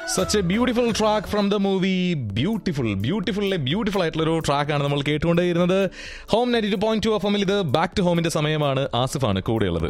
Such a beautiful track from the movie beautiful beautiful beautiful ആയിട്ടുള്ള ഒരു ട്രാക്കാണ് നമ്മൾ കേട്ടുകൊണ്ടേയിരുന്നത് home ninety two point two F എമ്മിൽ ഇത് ബാക്ക് ടു ഹോമിന്റെ സമയമാണ് ആസിഫാണ് കൂടെയുള്ളത്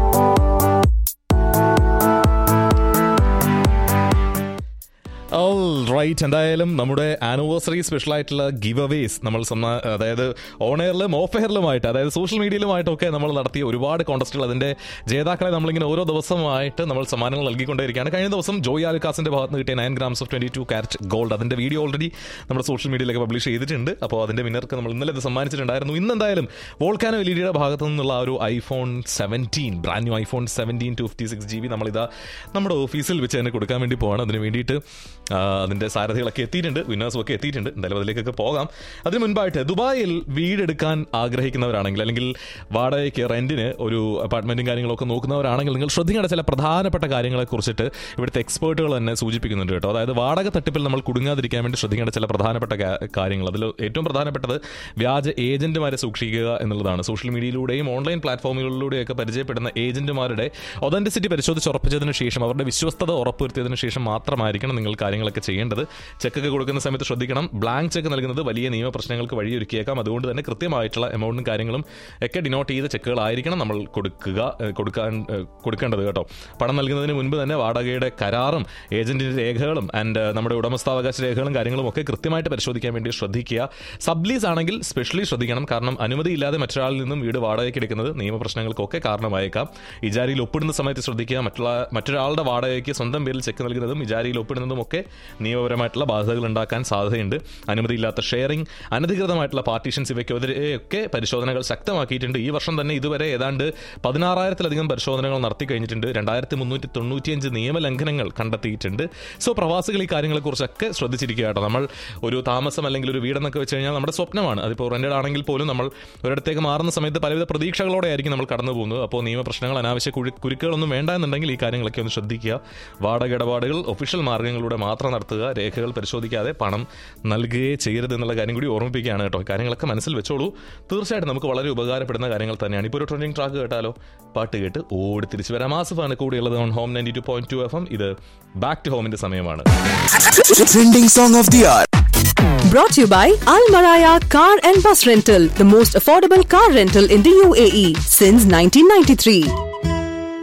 റൈറ്റ് എന്തായാലും നമ്മുടെ ആനിവേഴ്സറി സ്പെഷ്യൽ ആയിട്ടുള്ള ഗിവ് അവേസ് നമ്മൾ സമ്മാ അതായത് ഓണെയറിലും ഓഫ് എയറിലുമായിട്ട് അതായത് സോഷ്യൽ മീഡിയയിലുമായിട്ടൊക്കെ നമ്മൾ നടത്തിയ ഒരുപാട് കോൺടസ്റ്റുകൾ അതിന്റെ ജേതാക്കളെ നമ്മളിങ്ങനെ ഓരോ ദിവസമായിട്ട് നമ്മൾ സമ്മാനങ്ങൾ നൽകിക്കൊണ്ടേയിരിക്കുകയാണ് കഴിഞ്ഞ ദിവസം ജോയി ആലുക്കാസിന്റെ ഭാഗത്ത് നിന്ന് കിട്ടിയ nine grams of twenty two carat gold അതിന്റെ വീഡിയോ ഓൾറെഡി നമ്മുടെ സോഷ്യൽ മീഡിയയിലൊക്കെ പബ്ലിഷ് ചെയ്തിട്ടുണ്ട് അപ്പോൾ അതിന്റെ വിന്നർക്ക് നമ്മൾ ഇന്നലെ ഇത് സമ്മാനിച്ചിട്ടുണ്ടായിരുന്നു ഇന്ന് എന്തായാലും വോൾക്കാനോ എൽ ഡിയുടെ ഭാഗത്തു നിന്നുള്ള ആ ഒരു iPhone seventeen brand new iPhone seventeen two fifty six G B നമ്മളിതാ നമ്മുടെ ഓഫീസിൽ വെച്ച് തന്നെ കൊടുക്കാൻ വേണ്ടി പോവാണ് അതിന് വേണ്ടിയിട്ട് ആ, അതിന്റെ സാരഥികളൊക്കെ എത്തിയിട്ടുണ്ട് വിന്നേഴ്സും ഒക്കെ എത്തിയിട്ടുണ്ട് എന്തായാലും അതിലേക്കൊക്കെ പോകാം അതിന് മുൻപായിട്ട് ദുബായിൽ വീടെടുക്കാൻ ആഗ്രഹിക്കുന്നവരാണെങ്കിൽ അല്ലെങ്കിൽ വാടകയ്ക്ക് റെന്റിന് ഒരു അപ്പാർട്ട്മെന്റും കാര്യങ്ങളൊക്കെ നോക്കുന്നവരാണെങ്കിൽ നിങ്ങൾ ശ്രദ്ധിക്കേണ്ട ചില പ്രധാനപ്പെട്ട കാര്യങ്ങളെ കുറിച്ചിട്ട് ഇവിടുത്തെ എക്സ്പേർട്ടുകൾ തന്നെ സൂചിപ്പിക്കുന്നുണ്ട് കേട്ടോ അതായത് വാടക തട്ടിപ്പിൽ നമ്മൾ കുടുങ്ങാതിരിക്കാൻ വേണ്ടി ശ്രദ്ധിക്കേണ്ട ചില പ്രധാനപ്പെട്ട കാ- കാര്യങ്ങൾ അതിൽ ഏറ്റവും പ്രധാനപ്പെട്ടത് വ്യാജ ഏജന്റുമാരെ സൂക്ഷിക്കുക എന്നുള്ളതാണ് സോഷ്യൽ മീഡിയയിലൂടെയും ഓൺലൈൻ പ്ലാറ്റ്ഫോമുകളിലൂടെയൊക്കെ പരിചയപ്പെടുന്ന ഏജന്റുമാരുടെ ഒതന്റിസിറ്റി പരിശോധിച്ച് ഉറപ്പിച്ചതിന് ശേഷം അവരുടെ വിശ്വസ്തത ഉറപ്പുവരുത്തിയതിനു ശേഷം മാത്രമായിരിക്കണം നിങ്ങൾ കാര്യങ്ങളൊക്കെ ചെയ്യേണ്ടത് ചെക്കൊക്കെ കൊടുക്കുന്ന സമയത്ത് ശ്രദ്ധിക്കണം ബ്ലാങ്ക് ചെക്ക് നൽകുന്നത് വലിയ നിയമപ്രശ്നങ്ങൾക്ക് വഴിയൊരുക്കിയേക്കാം അതുകൊണ്ട് തന്നെ കൃത്യമായിട്ടുള്ള എമൗണ്ടും കാര്യങ്ങളും ഒക്കെ ഡിനോട്ട് ചെയ്ത ചെക്കുകളായിരിക്കണം നമ്മൾ കൊടുക്കുക ഏഹ് കൊടുക്കാൻ ഏഹ് കൊടുക്കേണ്ടത് കേട്ടോ പണം നൽകുന്നതിന് മുൻപ് തന്നെ വാടകയുടെ കരാറും ഏജന്റിന്റെ രേഖകളും ആൻഡ് നമ്മുടെ ഉടമസ്ഥാവകാശ രേഖകളും കാര്യങ്ങളും ഒക്കെ കൃത്യമായിട്ട് പരിശോധിക്കാൻ വേണ്ടി ശ്രദ്ധിക്കുക സബ്ലീസ് ആണെങ്കിൽ സ്പെഷ്യലി ശ്രദ്ധിക്കണം കാരണം അനുമതിയില്ലാതെ മറ്റൊരാളിൽ നിന്നും വീട് വാടകയ്ക്ക് എടുക്കുന്നത് നിയമപ്രശ്നങ്ങൾക്കൊക്കെ കാരണമായേക്കാം ഇജാരിയിൽ ഒപ്പിടുന്ന സമയത്ത് ശ്രദ്ധിക്കുക മറ്റുള്ള മറ്റൊരാളുടെ വാടകയ്ക്ക് സ്വന്തം പേരിൽ ചെക്ക് നൽകുന്നതും ഇജാരിയിൽ ഒപ്പിടുന്നതും ഒക്കെ നിയമപരമായിട്ടുള്ള ബാധ്യതകൾ ഉണ്ടാക്കാൻ സാധ്യതയുണ്ട് അനുമതിയില്ലാത്ത ഷെയറിംഗ് അനധികൃതമായിട്ടുള്ള പാർട്ടീഷൻസ് ഇവയ്ക്കെതിരെയൊക്കെ പരിശോധനകൾ ശക്തമാക്കിയിട്ടുണ്ട് ഈ വർഷം തന്നെ ഇതുവരെ ഏതാണ്ട് പതിനാറായിരത്തിലധികം പരിശോധനകൾ നടത്തി കഴിഞ്ഞിട്ടുണ്ട് രണ്ടായിരത്തി മുന്നൂറ്റി തൊണ്ണൂറ്റിയഞ്ച് നിയമലംഘനങ്ങൾ കണ്ടെത്തിയിട്ടുണ്ട് സോ പ്രവാസികൾ ഈ കാര്യങ്ങളെക്കുറിച്ചൊക്കെ ശ്രദ്ധിച്ചിരിക്കുക കേട്ടോ നമ്മൾ ഒരു താമസം അല്ലെങ്കിൽ ഒരു വീടെന്നൊക്കെ വെച്ച് കഴിഞ്ഞാൽ നമ്മുടെ സ്വപ്നമാണ് അതിപ്പോൾ റെന്റഡ് ആണെങ്കിൽ പോലും നമ്മൾ ഒരിടത്തേക്ക് മാറുന്ന സമയത്ത് പലവിധ പ്രതീക്ഷകളോടെ ആയിരിക്കും നമ്മൾ കടന്നു പോകുന്നത് അപ്പോൾ നിയമപ്രശ്നങ്ങൾ അനാവശ്യ കുഴി കുരുക്കുകളൊന്നും വേണ്ട എന്നുണ്ടെങ്കിൽ ഈ കാര്യങ്ങളൊക്കെ ഒന്ന് ശ്രദ്ധിക്കുക വാടക ഇടപാടുകൾ ഒഫീഷ്യൽ മാർഗ്ഗങ്ങളിലൂടെ മാത്രം നടത്തുക രേഖകൾ പരിശോധിക്കാതെ പണം നൽകുകയേ ചെയ്യരുത് എന്നുള്ള കാര്യം കൂടി ഓർമ്മിപ്പിക്കുകയാണ് കേട്ടോ കാര്യങ്ങളൊക്കെ മനസ്സിൽ വെച്ചോളൂ തീർച്ചയായിട്ടും നമുക്ക് വളരെ ഉപകാരപ്പെടുന്ന കാര്യങ്ങൾ തന്നെയാണ് ഇപ്പോൾ ഒരു ട്രെൻഡിങ് ട്രാക്ക് കേട്ടാലോ പാട്ട് കേട്ട് ഓടി തിരിച്ചു വരാം ആസിഫാണ് കൂടെയുള്ളത് on home ninety two point two F M ഇത് ബാക്ക് ടു ഹോമിന്റെ സമയമാണ് Trending song of the hour. Brought to you by Al Maraya Car and Bus Rental, the most affordable car rental in the UAE since 1993.